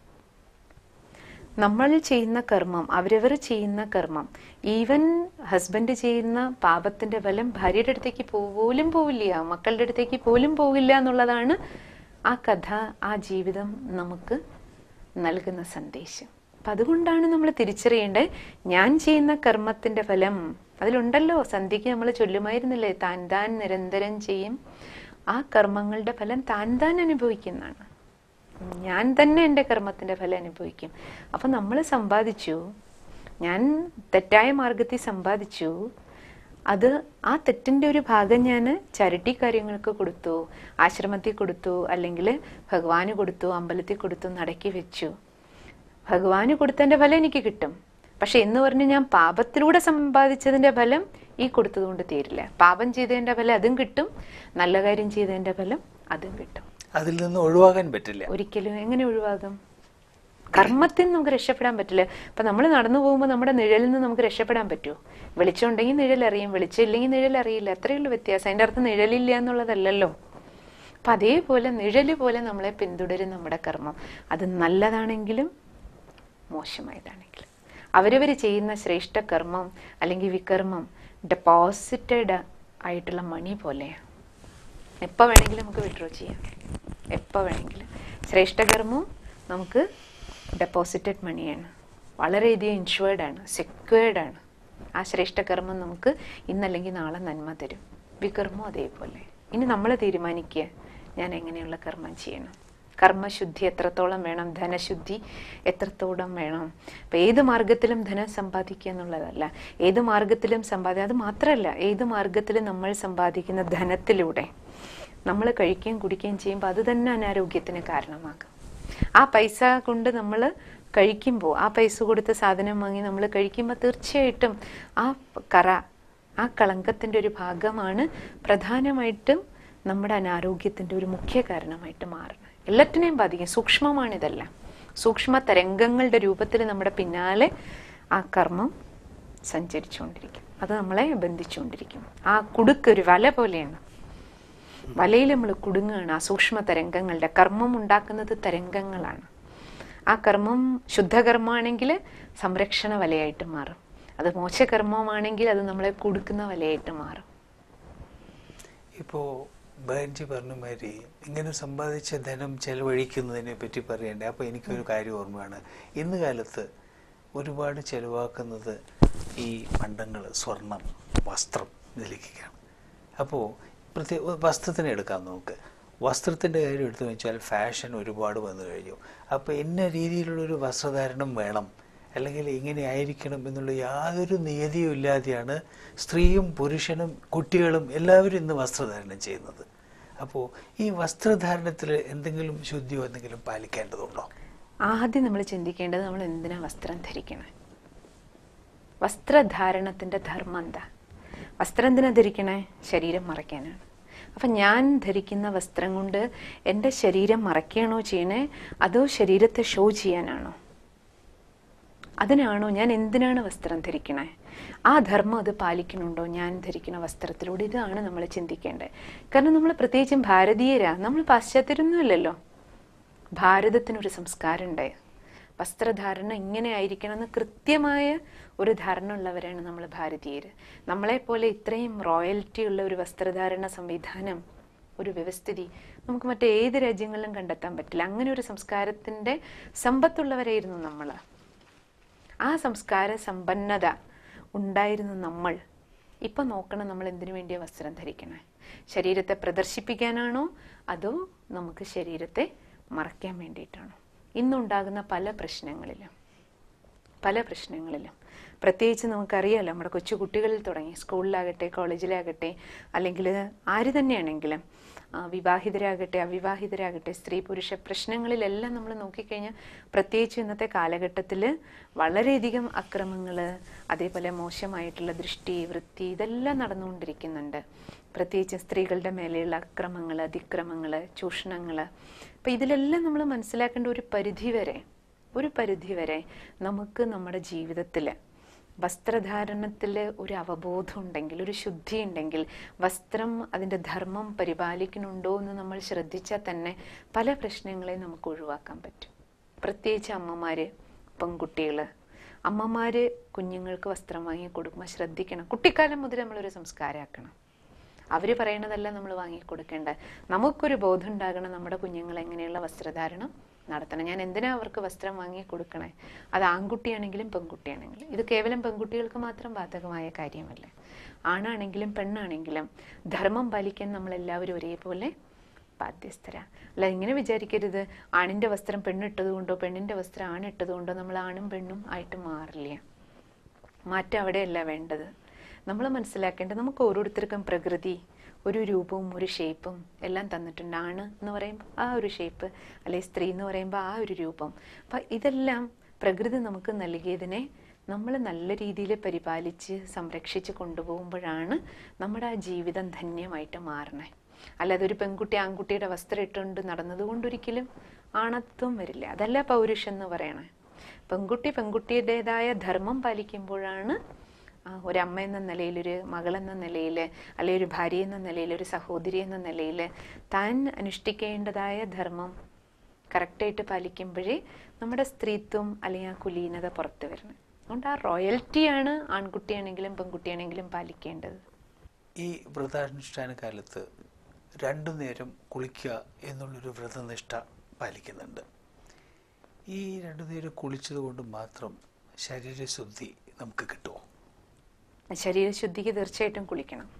നമ്മൾ ചെയ്യുന്ന കർമ്മം അവരവർ ചെയ്യുന്ന കർമ്മം ഈവൻ ഹസ്ബൻഡ് ചെയ്യുന്ന പാപത്തിന്റെ ഫലം ഭാര്യയുടെ അടുത്തേക്ക് പോലും പോവില്ല മക്കളുടെ അടുത്തേക്ക് പോലും പോകില്ല എന്നുള്ളതാണ് ആ കഥ ആ ജീവിതം നമുക്ക് നൽകുന്ന സന്ദേശം അപ്പൊ അതുകൊണ്ടാണ് നമ്മൾ തിരിച്ചറിയേണ്ടത് ഞാൻ ചെയ്യുന്ന കർമ്മത്തിന്റെ ഫലം അതിലുണ്ടല്ലോ സന്ധ്യയ്ക്ക് നമ്മൾ ചൊല്ലുമായിരുന്നില്ലേ താൻ താൻ നിരന്തരം ചെയ്യും ആ കർമ്മങ്ങളുടെ ഫലം താൻ താൻ അനുഭവിക്കുന്നതാണ് ഞാൻ തന്നെ എൻ്റെ കർമ്മത്തിന്റെ ഫലം അനുഭവിക്കും അപ്പൊ നമ്മൾ സമ്പാദിച്ചു ഞാൻ തെറ്റായ മാർഗത്തിൽ സമ്പാദിച്ചു അത് ആ തെറ്റിന്റെ ഒരു ഭാഗം ഞാൻ ചാരിറ്റി കാര്യങ്ങൾക്ക് കൊടുത്തു ആശ്രമത്തിൽ കൊടുത്തു അല്ലെങ്കിൽ ഭഗവാന് കൊടുത്തു അമ്പലത്തിൽ കൊടുത്തു നടക്കി വെച്ചു ഭഗവാന് കൊടുത്തതിന്റെ ഫലം എനിക്ക് കിട്ടും പക്ഷെ എന്ന് പറഞ്ഞ് ഞാൻ പാപത്തിലൂടെ സമ്പാദിച്ചതിന്റെ ഫലം ഈ കൊടുത്തതുകൊണ്ട് തീരില്ല പാപം ചെയ്തതിന്റെ ഫലം അതും കിട്ടും നല്ല കാര്യം ചെയ്തതിന്റെ ഫലം അതും കിട്ടും അതിൽ നിന്ന് ഒഴിവാകാൻ പറ്റില്ല ഒരിക്കലും എങ്ങനെ ഒഴിവാകും കർമ്മത്തിൽ നിന്ന് നമുക്ക് രക്ഷപ്പെടാൻ പറ്റില്ല ഇപ്പൊ നമ്മൾ നടന്നു പോകുമ്പോൾ നമ്മുടെ നിഴലിൽ നിന്ന് നമുക്ക് രക്ഷപ്പെടാൻ പറ്റുമോ വെളിച്ചം ഉണ്ടെങ്കിൽ നിഴൽ അറിയും വെളിച്ചം ഇല്ലെങ്കിൽ നിഴൽ അറിയില്ല അത്രയേ ഉള്ളൂ വ്യത്യാസം അതിന്റെ അർത്ഥം നിഴലില്ല എന്നുള്ളതല്ലല്ലോ അപ്പൊ അതേപോലെ നിഴല് പോലെ നമ്മളെ പിന്തുടരും നമ്മുടെ കർമ്മം അത് നല്ലതാണെങ്കിലും മോശമായതാണെങ്കിലും അവരവർ ചെയ്യുന്ന ശ്രേഷ്ഠ കർമ്മം അല്ലെങ്കിൽ വികർമ്മം ഡെപ്പോസിറ്റഡ് ആയിട്ടുള്ള മണി പോലെയാണ് എപ്പോൾ വേണമെങ്കിലും നമുക്ക് വിഡ്രോ ചെയ്യാം എപ്പോൾ വേണമെങ്കിലും ശ്രേഷ്ഠകർമ്മം നമുക്ക് ഡെപ്പോസിറ്റഡ് മണിയാണ് വളരെയധികം ഇൻഷുവേർഡ് ആണ് സെക്വേർഡ് ആണ് ആ ശ്രേഷ്ഠകർമ്മം നമുക്ക് ഇന്നല്ലെങ്കിൽ നാളെ നന്മ തരും വികർമ്മം അതേപോലെ ഇനി നമ്മൾ തീരുമാനിക്കുക ഞാൻ എങ്ങനെയുള്ള കർമ്മം ചെയ്യണം കർമ്മശുദ്ധി എത്രത്തോളം വേണം ധനശുദ്ധി എത്രത്തോളം വേണം അപ്പം ഏത് മാർഗത്തിലും ധനം സമ്പാദിക്കുക എന്നുള്ളതല്ല ഏത് മാർഗത്തിലും സമ്പാദിക്കുക അത് മാത്രമല്ല ഏത് മാർഗത്തിലും നമ്മൾ സമ്പാദിക്കുന്ന ധനത്തിലൂടെ നമ്മൾ കഴിക്കുകയും കുടിക്കുകയും ചെയ്യുമ്പോൾ അത് തന്നെ അനാരോഗ്യത്തിന് കാരണമാകും ആ പൈസ കൊണ്ട് നമ്മൾ കഴിക്കുമ്പോൾ ആ പൈസ കൊടുത്ത് സാധനം വാങ്ങി നമ്മൾ കഴിക്കുമ്പോൾ തീർച്ചയായിട്ടും ആ കറ ആ കളങ്കത്തിൻ്റെ ഒരു ഭാഗമാണ് പ്രധാനമായിട്ടും നമ്മുടെ അനാരോഗ്യത്തിൻ്റെ ഒരു മുഖ്യ കാരണമായിട്ട് മാറുന്നത് എല്ലാറ്റിനെയും ബാധിക്കും സൂക്ഷ്മമാണ് ഇതെല്ലാം സൂക്ഷ്മ തരംഗങ്ങളുടെ രൂപത്തിൽ നമ്മുടെ പിന്നാലെ ആ കർമ്മം സഞ്ചരിച്ചുകൊണ്ടിരിക്കും അത് നമ്മളെ ബന്ധിച്ചുകൊണ്ടിരിക്കും ആ കുടുക്ക് ഒരു വല പോലെയാണ് വലയിൽ നമ്മൾ കുടുങ്ങുകയാണ് ആ സൂക്ഷ്മ തരംഗങ്ങളുടെ കർമ്മം ഉണ്ടാക്കുന്നത് തരംഗങ്ങളാണ് ആ കർമ്മം ശുദ്ധകർമ്മമാണെങ്കിൽ സംരക്ഷണ വലയായിട്ട് മാറും അത് മോശകർമ്മമാണെങ്കിൽ അത് നമ്മളെ കുടുക്കുന്ന വലയായിട്ട് മാറും ഇപ്പോൾ ബഹൻജി പറഞ്ഞ മാതിരി ഇങ്ങനെ സമ്പാദിച്ച ധനം ചെലവഴിക്കുന്നതിനെ പറ്റി പറയണ്ടേ അപ്പോൾ എനിക്കൊരു കാര്യം ഓർമ്മയാണ് ഇന്ന് കാലത്ത് ഒരുപാട് ചെലവാക്കുന്നത് ഈ പണ്ടങ്ങൾ സ്വർണം വസ്ത്രം ഇതിലേക്കാണ് അപ്പോൾ പ്രത്യേക വസ്ത്രത്തിന് എടുക്കാം നമുക്ക് വസ്ത്രത്തിൻ്റെ കാര്യം എടുത്തു വെച്ചാൽ ഫാഷൻ ഒരുപാട് വന്നു കഴിഞ്ഞു അപ്പോൾ ഇന്ന രീതിയിലുള്ളൊരു വസ്ത്രധാരണം വേണം അല്ലെങ്കിൽ ഇങ്ങനെ ആയിരിക്കണം എന്നുള്ള യാതൊരു നിയതിയും ഇല്ലാതെയാണ് സ്ത്രീയും പുരുഷനും കുട്ടികളും എല്ലാവരും ഇന്ന് വസ്ത്രധാരണം ചെയ്യുന്നത് അപ്പോൾ ഈ വസ്ത്രധാരണത്തിൽ എന്തെങ്കിലും ശുദ്ധിയോ എന്തെങ്കിലും പാലിക്കേണ്ടതുണ്ടോ ആദ്യം നമ്മൾ ചിന്തിക്കേണ്ടത് നമ്മൾ എന്തിനാ വസ്ത്രം ധരിക്കണേ വസ്ത്രധാരണത്തിന്റെ ധർമ്മം എന്താ വസ്ത്രം എന്തിനാ ധരിക്കണേ ശരീരം മറയ്ക്കാനാണ് അപ്പം ഞാൻ ധരിക്കുന്ന വസ്ത്രം കൊണ്ട് എൻ്റെ ശരീരം മറയ്ക്കുകയാണോ ചെയ്യണേ അതോ ശരീരത്തെ ഷോ ചെയ്യാനാണോ അതിനാണോ ഞാൻ എന്തിനാണ് വസ്ത്രം ധരിക്കണേ ആ ധർമ്മം അത് പാലിക്കണുണ്ടോ ഞാൻ ധരിക്കുന്ന വസ്ത്രത്തിലൂടെ ഇതാണ് നമ്മൾ ചിന്തിക്കേണ്ടത് കാരണം നമ്മൾ പ്രത്യേകിച്ചും ഭാരതീയരാ നമ്മൾ പാശ്ചാത്യരൊന്നുമല്ലല്ലോ ഭാരതത്തിനൊരു സംസ്കാരമുണ്ട് വസ്ത്രധാരണ ഇങ്ങനെ ആയിരിക്കണം എന്ന് കൃത്യമായ ഒരു ധാരണ ഉള്ളവരാണ് നമ്മൾ ഭാരതീയർ നമ്മളെപ്പോലെ ഇത്രയും റോയൽറ്റി ഉള്ള ഒരു വസ്ത്രധാരണ സംവിധാനം ഒരു വ്യവസ്ഥിതി നമുക്ക് മറ്റേത് രാജ്യങ്ങളിലും കണ്ടെത്താൻ പറ്റില്ല അങ്ങനെ ഒരു സംസ്കാരത്തിൻ്റെ സമ്പത്തുള്ളവരായിരുന്നു നമ്മൾ ആ സംസ്കാര സമ്പന്നത ഉണ്ടായിരുന്ന നമ്മൾ ഇപ്പം നോക്കണം നമ്മൾ എന്തിനു വേണ്ടിയാ വസ്ത്രം ധരിക്കണേ ശരീരത്തെ പ്രദർശിപ്പിക്കാനാണോ അതോ നമുക്ക് ശരീരത്തെ മറയ്ക്കാൻ വേണ്ടിയിട്ടാണോ ഇന്നുണ്ടാകുന്ന പല പ്രശ്നങ്ങളിലും പല പ്രശ്നങ്ങളിലും പ്രത്യേകിച്ച് നമുക്കറിയാലോ നമ്മുടെ കൊച്ചു കുട്ടികളിൽ തുടങ്ങി സ്കൂളിലാകട്ടെ കോളേജിലാകട്ടെ അല്ലെങ്കിൽ ആര് തന്നെയാണെങ്കിലും ആ, വിവാഹിതരാകട്ടെ അവിവാഹിതരാകട്ടെ സ്ത്രീ പുരുഷ പ്രശ്നങ്ങളിലെല്ലാം നമ്മൾ നോക്കിക്കഴിഞ്ഞാൽ പ്രത്യേകിച്ച് ഇന്നത്തെ കാലഘട്ടത്തിൽ വളരെയധികം അക്രമങ്ങൾ അതേപോലെ മോശമായിട്ടുള്ള ദൃഷ്ടി വൃത്തി ഇതെല്ലാം നടന്നുകൊണ്ടിരിക്കുന്നുണ്ട് പ്രത്യേകിച്ച് സ്ത്രീകളുടെ മേലെയുള്ള അക്രമങ്ങൾ അതിക്രമങ്ങൾ ചൂഷണങ്ങൾ അപ്പം ഇതിലെല്ലാം നമ്മൾ മനസ്സിലാക്കേണ്ട ഒരു പരിധി വരെ ഒരു പരിധി വരെ നമുക്ക് നമ്മുടെ ജീവിതത്തിൽ വസ്ത്രധാരണത്തിൽ ഒരു അവബോധം ഉണ്ടെങ്കിൽ ഒരു ശുദ്ധി ഉണ്ടെങ്കിൽ വസ്ത്രം അതിൻ്റെ ധർമ്മം പരിപാലിക്കുന്നുണ്ടോ എന്ന് നമ്മൾ ശ്രദ്ധിച്ചാൽ തന്നെ പല പ്രശ്നങ്ങളെയും നമുക്ക് ഒഴിവാക്കാൻ പറ്റും പ്രത്യേകിച്ച് അമ്മമാർ പെൺകുട്ടികൾ അമ്മമാർ കുഞ്ഞുങ്ങൾക്ക് വസ്ത്രം വാങ്ങി കൊടുക്കുമ്പോൾ ശ്രദ്ധിക്കണം കുട്ടിക്കാലം മുതൽ നമ്മളൊരു സംസ്കാരമാക്കണം അവർ പറയണതല്ല നമ്മൾ വാങ്ങിക്കൊടുക്കേണ്ട നമുക്കൊരു ബോധം ഉണ്ടാകണം നമ്മുടെ കുഞ്ഞുങ്ങൾ എങ്ങനെയുള്ള വസ്ത്രധാരണം നടത്തണം ഞാൻ എന്തിനാ അവർക്ക് വസ്ത്രം വാങ്ങി കൊടുക്കണേ അത് ആൺകുട്ടിയാണെങ്കിലും പെൺകുട്ടിയാണെങ്കിലും ഇത് കേവലം പെൺകുട്ടികൾക്ക് മാത്രം ബാധകമായ കാര്യമല്ല ആണാണെങ്കിലും പെണ്ണാണെങ്കിലും ധർമ്മം പാലിക്കാൻ നമ്മളെല്ലാവരും ഒരേപോലെ ബാധ്യസ്ഥരാ അല്ല ഇങ്ങനെ വിചാരിക്കരുത് ആണിൻ്റെ വസ്ത്രം പെണ്ണിട്ടത് കൊണ്ടോ പെണ്ണിൻ്റെ വസ്ത്രം ആണിട്ടത് കൊണ്ടോ നമ്മൾ ആണും പെണ്ണും ആയിട്ട് മാറില്ല മാറ്റം അവിടെയല്ല വേണ്ടത് നമ്മൾ മനസ്സിലാക്കേണ്ടത് നമുക്ക് ഓരോരുത്തർക്കും പ്രകൃതി ഒരു രൂപവും ഒരു ഷേപ്പും എല്ലാം തന്നിട്ടുണ്ട് ആണ് എന്ന് പറയുമ്പോൾ ആ ഒരു ഷേപ്പ് അല്ലെങ്കിൽ സ്ത്രീ എന്ന് പറയുമ്പോൾ ആ ഒരു രൂപം അപ്പം ഇതെല്ലാം പ്രകൃതി നമുക്ക് നൽകിയതിനെ നമ്മൾ നല്ല രീതിയിൽ പരിപാലിച്ച് സംരക്ഷിച്ച് കൊണ്ടുപോകുമ്പോഴാണ് നമ്മുടെ ആ ജീവിതം ധന്യമായിട്ട് മാറണേ അല്ലാതെ ഒരു പെൺകുട്ടി ആൺകുട്ടിയുടെ വസ്ത്രം ഇട്ടുകൊണ്ട് നടന്നതുകൊണ്ടൊരിക്കലും ആണത്വം വരില്ല അതല്ല പൗരുഷം എന്ന് പറയണേ പെൺകുട്ടി പെൺകുട്ടിയുടേതായ ധർമ്മം പാലിക്കുമ്പോഴാണ് ആ, ഒരമ്മ എന്ന നിലയിൽ ഒരു മകളെന്ന നിലയിൽ അല്ലെങ്കിൽ ഒരു ഭാര്യ എന്ന നിലയിൽ ഒരു സഹോദരി എന്ന നിലയിൽ താൻ അനുഷ്ഠിക്കേണ്ടതായ ധർമ്മം കറക്റ്റായിട്ട് പാലിക്കുമ്പോഴേ നമ്മുടെ സ്ത്രീത്വം അല്ലെങ്കിൽ ആ കുലീനത പുറത്തു വരണം അതുകൊണ്ട് ആ റോയൽറ്റിയാണ് ആൺകുട്ടിയാണെങ്കിലും പെൺകുട്ടിയാണെങ്കിലും പാലിക്കേണ്ടത് ഈ വ്രതാനുഷ്ഠാന കാലത്ത് രണ്ടു നേരം കുളിക്കുക എന്നുള്ളൊരു വ്രതനിഷ്ഠ പാലിക്കുന്നുണ്ട് ഈ രണ്ടു നേരം കുളിച്ചത് കൊണ്ട് മാത്രം ശരീരശുദ്ധി നമുക്ക് കിട്ടുമോ ശരീരശുദ്ധിക്ക് തീർച്ചയായിട്ടും കുളിക്കണം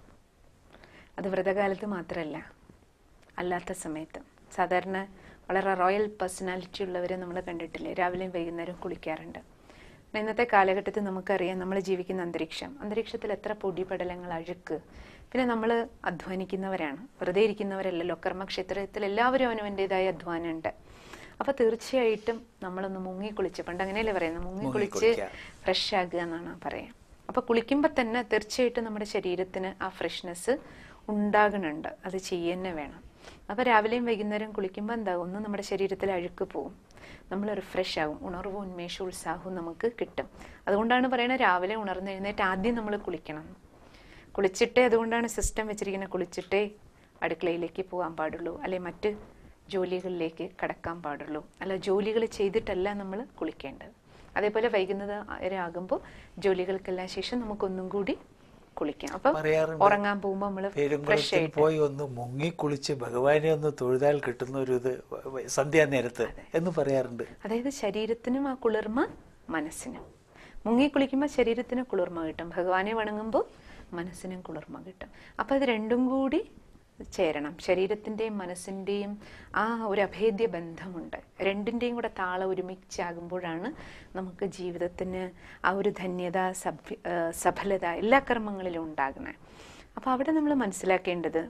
അത് വ്രതകാലത്ത് മാത്രമല്ല അല്ലാത്ത സമയത്തും സാധാരണ വളരെ റോയൽ പേഴ്സണാലിറ്റി ഉള്ളവരെ നമ്മൾ കണ്ടിട്ടില്ലേ രാവിലെയും വൈകുന്നേരവും കുളിക്കാറുണ്ട് പിന്നെ ഇന്നത്തെ കാലഘട്ടത്തിൽ നമുക്കറിയാം നമ്മൾ ജീവിക്കുന്ന അന്തരീക്ഷം അന്തരീക്ഷത്തിൽ എത്ര പൊടിപടലങ്ങൾ അഴുക്ക് പിന്നെ നമ്മൾ അധ്വാനിക്കുന്നവരാണ് വെറുതെ ഇരിക്കുന്നവരല്ലല്ലോ കർമ്മക്ഷേത്രത്തിൽ എല്ലാവരും അവനവൻ്റെതായ അധ്വാനമുണ്ട് അപ്പോൾ തീർച്ചയായിട്ടും നമ്മളൊന്ന് മുങ്ങി കുളിച്ച് പണ്ട് അങ്ങനെയല്ലേ പറയുന്നത് മുങ്ങി കുളിച്ച് മുങ്ങിക്കുളിക്കുക. ഫ്രഷ് ആകുക എന്നാണ് പറയാം അപ്പൊ കുളിക്കുമ്പോൾ തന്നെ തീർച്ചയായിട്ടും നമ്മുടെ ശരീരത്തിന് ആ ഫ്രഷ്നെസ് ഉണ്ടാകുന്നുണ്ട് അത് ചെയ്യുന്നെ വേണം അപ്പൊ രാവിലെയും വൈകുന്നേരം കുളിക്കുമ്പോൾ എന്താകും ഒന്ന് നമ്മുടെ ശരീരത്തിൽ അഴുക്ക് പോവും നമ്മൾ റിഫ്രഷ് ആകും ഉണർവും ഉന്മേഷവും ഉത്സാഹവും നമുക്ക് കിട്ടും അതുകൊണ്ടാണ് പറയുന്നത് രാവിലെ ഉണർന്നെഴുന്നേറ്റ് ആദ്യം നമ്മൾ കുളിക്കണം കുളിച്ചിട്ടേ അതുകൊണ്ടാണ് സിസ്റ്റം വെച്ചിരിക്കുന്നത് കുളിച്ചിട്ടേ അടുക്കളയിലേക്ക് പോകാൻ പാടുള്ളൂ അല്ലെ മറ്റ് ജോലികളിലേക്ക് കടക്കാൻ പാടുള്ളൂ അല്ല ജോലികൾ ചെയ്തിട്ടല്ല നമ്മൾ കുളിക്കേണ്ടത് അതേപോലെ വൈകുന്നേരം ആകുമ്പോൾ ജോലികൾക്കെല്ലാം ശേഷം നമുക്കൊന്നും കൂടി കുളിക്കാം അപ്പം പറയാറുണ്ട്. ഉറങ്ങാൻ പോകുമ്പോൾ നമ്മൾ ഫ്രഷ് പെരുങ്കുളത്തിൽ ആയിട്ട് പോയി ഒന്ന് മുങ്ങി കുളിച്ച് ഭഗവാനെ ഒന്ന് തൊഴുതാൽ കിട്ടുന്ന ഒരു ഇത് സന്ധ്യാ നേരത്ത് എന്ന് പറയാറുണ്ട് അതായത് ശരീരത്തിനും ആ കുളിർമ മനസ്സിനും മുങ്ങി കുളിക്കുമ്പോൾ ശരീരത്തിന് കുളിർമ കിട്ടും ഭഗവാനെ വണങ്ങുമ്പോൾ മനസ്സിനും കുളിർമ കിട്ടും അപ്പം അത് രണ്ടും കൂടി ചേരണം ശരീരത്തിൻ്റെയും മനസ്സിൻ്റെയും ആ ഒരു അഭേദ്യ ബന്ധമുണ്ട് രണ്ടിൻ്റെയും കൂടെ താള ഒരുമിച്ചാകുമ്പോഴാണ് നമുക്ക് ജീവിതത്തിന് ആ ഒരു ധന്യത സഭ്യ ആ, സഫലത എല്ലാ കർമ്മങ്ങളിലും ഉണ്ടാകുന്നത് അപ്പോൾ അവിടെ നമ്മൾ മനസ്സിലാക്കേണ്ടത്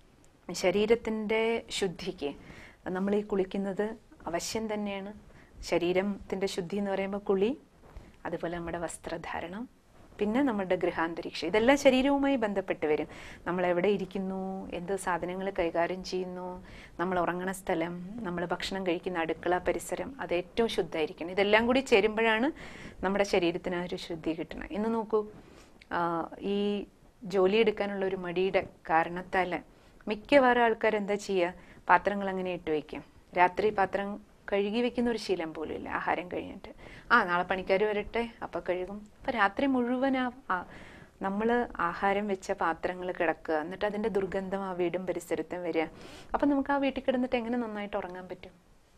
ശരീരത്തിൻ്റെ ശുദ്ധിക്ക് നമ്മൾ ഈ കുളിക്കുന്നത് അവശ്യം തന്നെയാണ് ശരീരത്തിൻ്റെ ശുദ്ധി എന്ന് പറയുമ്പോൾ കുളി അതുപോലെ നമ്മുടെ വസ്ത്രധാരണം പിന്നെ നമ്മുടെ ഗൃഹാന്തരീക്ഷം ഇതെല്ലാം ശരീരവുമായി ബന്ധപ്പെട്ട് വരും നമ്മൾ എവിടെ ഇരിക്കുന്നു എന്ത് സാധനങ്ങൾ കൈകാര്യം ചെയ്യുന്നു നമ്മൾ ഉറങ്ങണ സ്ഥലം നമ്മൾ ഭക്ഷണം കഴിക്കുന്ന അടുക്കള പരിസരം അത് ഏറ്റവും ശുദ്ധമായിരിക്കണം ഇതെല്ലാം കൂടി ചേരുമ്പോഴാണ് നമ്മുടെ ശരീരത്തിന് ആ ഒരു ശുദ്ധി കിട്ടണം ഇന്ന് നോക്കൂ ആ, ഈ ജോലി എടുക്കാനുള്ള ഒരു മടിയുടെ കാരണത്താൽ മിക്കവാറും ആൾക്കാർ എന്താ ചെയ്യുക പാത്രങ്ങൾ അങ്ങനെ ഇട്ട് വയ്ക്കും രാത്രി പാത്രം കഴുകി വെക്കുന്ന ഒരു ശീലം പോലും ഇല്ല ആഹാരം കഴിഞ്ഞിട്ട് ആ നാളെ പണിക്കാർ വരട്ടെ അപ്പം കഴുകും അപ്പം രാത്രി മുഴുവൻ ആ നമ്മൾ ആഹാരം വെച്ച പാത്രങ്ങൾ കിടക്കുക എന്നിട്ട് അതിൻ്റെ ദുർഗന്ധം ആ വീടും പരിസരത്തും വരിക അപ്പം നമുക്ക് ആ വീട്ടിൽ കിടന്നിട്ട് എങ്ങനെ നന്നായിട്ട് ഉറങ്ങാൻ പറ്റും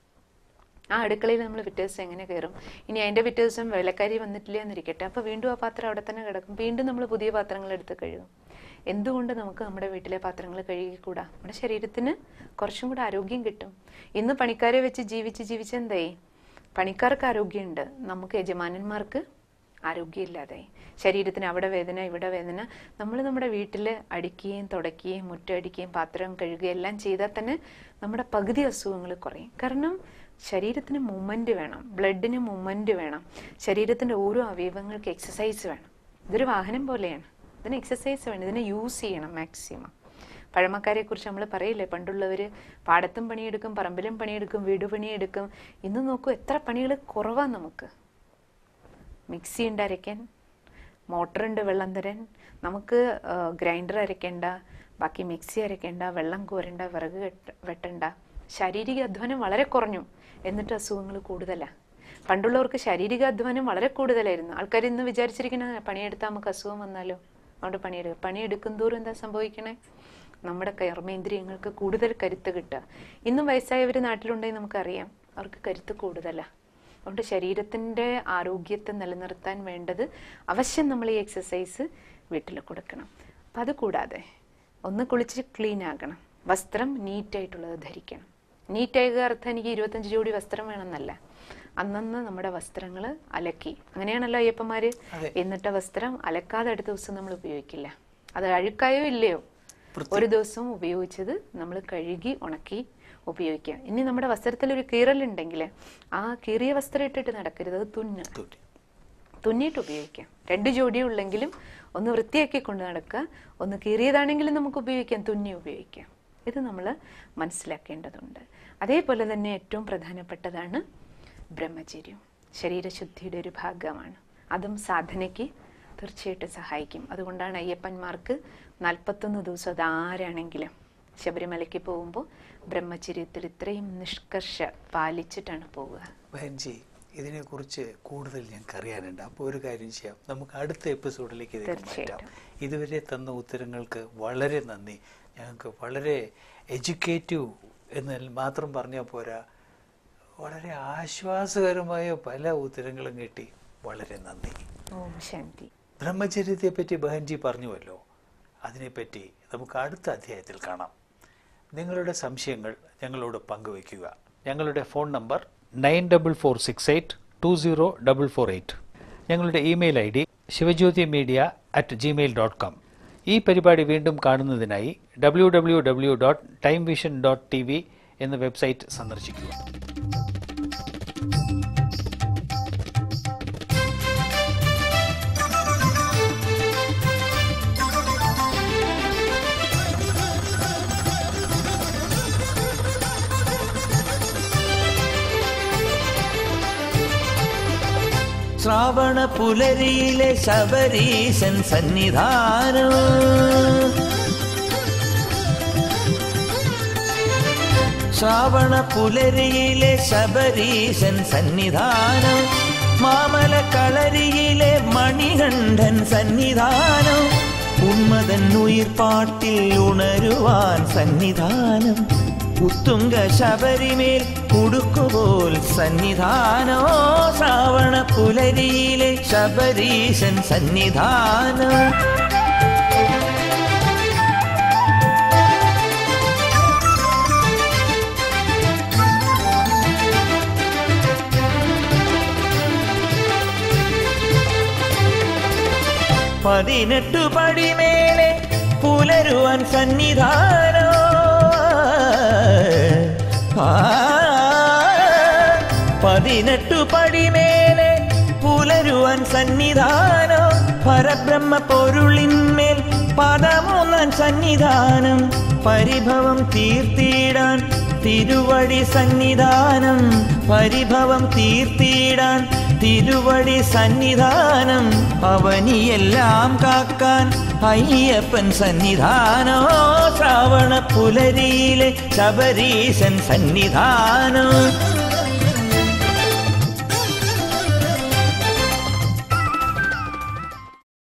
ആ അടുക്കളയിൽ നമ്മൾ പിറ്റേ ദിവസം എങ്ങനെ കയറും ഇനി അതിൻ്റെ പിറ്റേ ദിവസം വേലക്കാരി വന്നിട്ടില്ല എന്നിരിക്കട്ടെ അപ്പോൾ വീണ്ടും ആ പാത്രം അവിടെ തന്നെ കിടക്കും വീണ്ടും നമ്മൾ പുതിയ പാത്രങ്ങൾ എടുത്ത് കഴുകും എന്തുകൊണ്ട് നമുക്ക് നമ്മുടെ വീട്ടിലെ പാത്രങ്ങൾ കഴുകിക്കൂടാ നമ്മുടെ ശരീരത്തിന് കുറച്ചും കൂടെ ആരോഗ്യം കിട്ടും ഇന്ന് പണിക്കാരെ വെച്ച് ജീവിച്ച് ജീവിച്ച് എന്തായി പണിക്കാർക്ക് ആരോഗ്യമുണ്ട് നമുക്ക് യജമാനന്മാർക്ക് ആരോഗ്യമില്ലാതായി ശരീരത്തിന് അവിടെ വേദന ഇവിടെ വേദന നമ്മൾ നമ്മുടെ വീട്ടിൽ അടിക്കുകയും തുടയ്ക്കുകയും മുറ്റടിക്കുകയും പാത്രം കഴുകുകയും എല്ലാം ചെയ്താൽ തന്നെ നമ്മുടെ പകുതി അസുഖങ്ങൾ കുറയും കാരണം ശരീരത്തിന് മൂവ്മെന്റ് വേണം ബ്ലഡിന് മൂവ്മെന്റ് വേണം ശരീരത്തിന്റെ ഓരോ അവയവങ്ങൾക്ക് എക്സസൈസ് വേണം ഇതൊരു വാഹനം പോലെയാണ് ഇതിന് എക്സസൈസ് വേണം ഇതിനെ യൂസ് ചെയ്യണം മാക്സിമം പഴമക്കാരെ കുറിച്ച് നമ്മൾ പറയില്ലേ പണ്ടുള്ളവർ പാടത്തും പണിയെടുക്കും പറമ്പിലും പണിയെടുക്കും വീട് പണിയെടുക്കും ഇന്ന് നോക്കൂ എത്ര പണികൾ കുറവാണ് നമുക്ക് മിക്സി ഉണ്ട് അരയ്ക്കാൻ മോട്ടറുണ്ട് വെള്ളം തരാൻ നമുക്ക് ഗ്രൈൻഡർ അരയ്ക്കേണ്ട ബാക്കി മിക്സി അരയ്ക്കേണ്ട വെള്ളം കോരണ്ട വിറക് കെട്ട- വെട്ടണ്ട ശാരീരിക അധ്വാനം വളരെ കുറഞ്ഞു എന്നിട്ട് അസുഖങ്ങൾ കൂടുതലാണ് പണ്ടുള്ളവർക്ക് ശാരീരിക അധ്വാനം വളരെ കൂടുതലായിരുന്നു ആൾക്കാർ ഇന്ന് വിചാരിച്ചിരിക്കുന്ന പണിയെടുത്താൽ നമുക്ക് അസുഖം വന്നാലോ അതുകൊണ്ട് പണിയെടുക്കുക പണിയെടുക്കും തോറും എന്താ സംഭവിക്കണേ നമ്മുടെ കർമ്മേന്ദ്രിയങ്ങൾക്ക് കൂടുതൽ കരുത്ത് കിട്ടുക ഇന്നും വയസ്സായവർ നാട്ടിലുണ്ടെങ്കിൽ നമുക്കറിയാം അവർക്ക് കരുത്ത് കൂടുതലാണ് അതുകൊണ്ട് ശരീരത്തിൻ്റെ ആരോഗ്യത്തെ നിലനിർത്താൻ വേണ്ടത് അവശ്യം നമ്മൾ ഈ എക്സസൈസ് വീട്ടിൽ കൊടുക്കണം അപ്പം അത് കൂടാതെ ഒന്ന് കുളിച്ച് ക്ലീൻ ആകണം വസ്ത്രം നീറ്റായിട്ടുള്ളത് ധരിക്കണം നീറ്റായ അർത്ഥം എനിക്ക് ഇരുപത്തഞ്ച് ജോഡി വസ്ത്രം വേണമെന്നല്ല അന്നന്ന് നമ്മുടെ വസ്ത്രങ്ങൾ അലക്കി അങ്ങനെയാണല്ലോ അയ്യപ്പന്മാര് അതെ. എന്നിട്ട വസ്ത്രം അലക്കാതെ അടുത്ത ദിവസം നമ്മൾ ഉപയോഗിക്കില്ല അത് അഴുക്കായോ ഇല്ലയോ ഒരു ദിവസം ഉപയോഗിച്ചത് നമ്മൾ കഴുകി ഉണക്കി ഉപയോഗിക്കുക ഇനി നമ്മുടെ വസ്ത്രത്തിൽ ഒരു കീറലുണ്ടെങ്കിൽ ആ കീറിയ വസ്ത്രം ഇട്ടിട്ട് നടക്കരുത് അത് തുന്ന തുന്നി. തുന്നിയിട്ട് ഉപയോഗിക്കാം രണ്ട് ജോഡി ഉള്ളെങ്കിലും ഒന്ന് വൃത്തിയാക്കി കൊണ്ട് നടക്കുക ഒന്ന് കീറിയതാണെങ്കിലും നമുക്ക് ഉപയോഗിക്കാം തുന്നി ഉപയോഗിക്കാം ഇത് നമ്മൾ മനസ്സിലാക്കേണ്ടതുണ്ട് അതേപോലെ തന്നെ ഏറ്റവും പ്രധാനപ്പെട്ടതാണ് ബ്രഹ്മചര്യം ശരീരശുദ്ധിയുടെ ഒരു ഭാഗമാണ് അതും സാധനയ്ക്ക് തീർച്ചയായിട്ടും സഹായിക്കും അതുകൊണ്ടാണ് അയ്യപ്പന്മാർക്ക് നാൽപ്പത്തൊന്ന് ദിവസം അത് ആരാണെങ്കിലും ശബരിമലയ്ക്ക് പോകുമ്പോൾ ബ്രഹ്മചര്യത്തിൽ ഇത്രയും നിഷ്കർഷ പാലിച്ചിട്ടാണ് പോവുക ബഹൻജി ഇതിനെക്കുറിച്ച് കൂടുതൽ ഞങ്ങൾക്ക് അറിയാനുണ്ട് അപ്പോൾ ഒരു കാര്യം ചെയ്യാം നമുക്ക് അടുത്ത എപ്പിസോഡിലേക്ക് ഇത് മാറ്റാം തീർച്ചയായിട്ടും. ഇതുവരെ തന്ന ഉത്തരങ്ങൾക്ക് വളരെ നന്ദി ഞങ്ങൾക്ക് വളരെ എഡ്യൂക്കേറ്റീവ് എന്ന് മാത്രം പറഞ്ഞാൽ പോരാ വളരെ ആശ്വാസകരമായ പല ഉത്തരങ്ങളും കിട്ടി വളരെ നന്ദി ഓം ശാന്തി ബ്രഹ്മചര്യത്തെ പറ്റി ബഹൻജി പറഞ്ഞുവല്ലോ അതിനെപ്പറ്റി നമുക്ക് അടുത്ത അധ്യായത്തിൽ കാണാം നിങ്ങളുടെ സംശയങ്ങൾ ഞങ്ങളോട് പങ്കുവയ്ക്കുക ഞങ്ങളുടെ phone number nine double four six eight two zero double four eight ഞങ്ങളുടെ email I D Sivajyothi media at Gmail dot com ഈ പരിപാടി വീണ്ടും കാണുന്നതിനായി W W W dot time vision dot T V എന്ന വെബ്സൈറ്റ് സന്ദർശിക്കുക ശ്രാവണ പുലരിയിലെ ശബരീശൻ സന്നിധാനം ശ്രാവണ പുലരിയിലെ ശബരീശൻ സന്നിധാനം മാമല കളരിയിലെ മണികണ്ഠൻ സന്നിധാനം ഉന്മതൻ ഉയിർപ്പാട്ടിൽ ഉണരുവാൻ സന്നിധാനം ഉത്തുംഗ ശബരിമേൽ കുടുക്കുപോൽ സന്നിധാനോ ശ്രാവണ പുലരിയിലെ ശബരീശൻ സന്നിധാനം പതിനെട്ടു പടിമേലെ പുലരുവാൻ സന്നിധാനോ ആ, പതിനെട്ടു പടിമേലെ പുലരുവാൻ സന്നിധാനോ പരബ്രഹ്മ പൊരുളിന്മേൽ പദമൂന്നാൻ സന്നിധാനം പരിഭവം തീർത്തിടാൻ തിരുവടി സന്നിധാനം പരിഭവം തീർത്തിടാൻ തിരുവടി സന്നിധാനം അവനിയെല്ലാം കാക്കാൻ അയ്യപ്പൻ സന്നിധാനോ ശ്രാവണ പുലരിയിലെ ശബരീശൻ സന്നിധാനം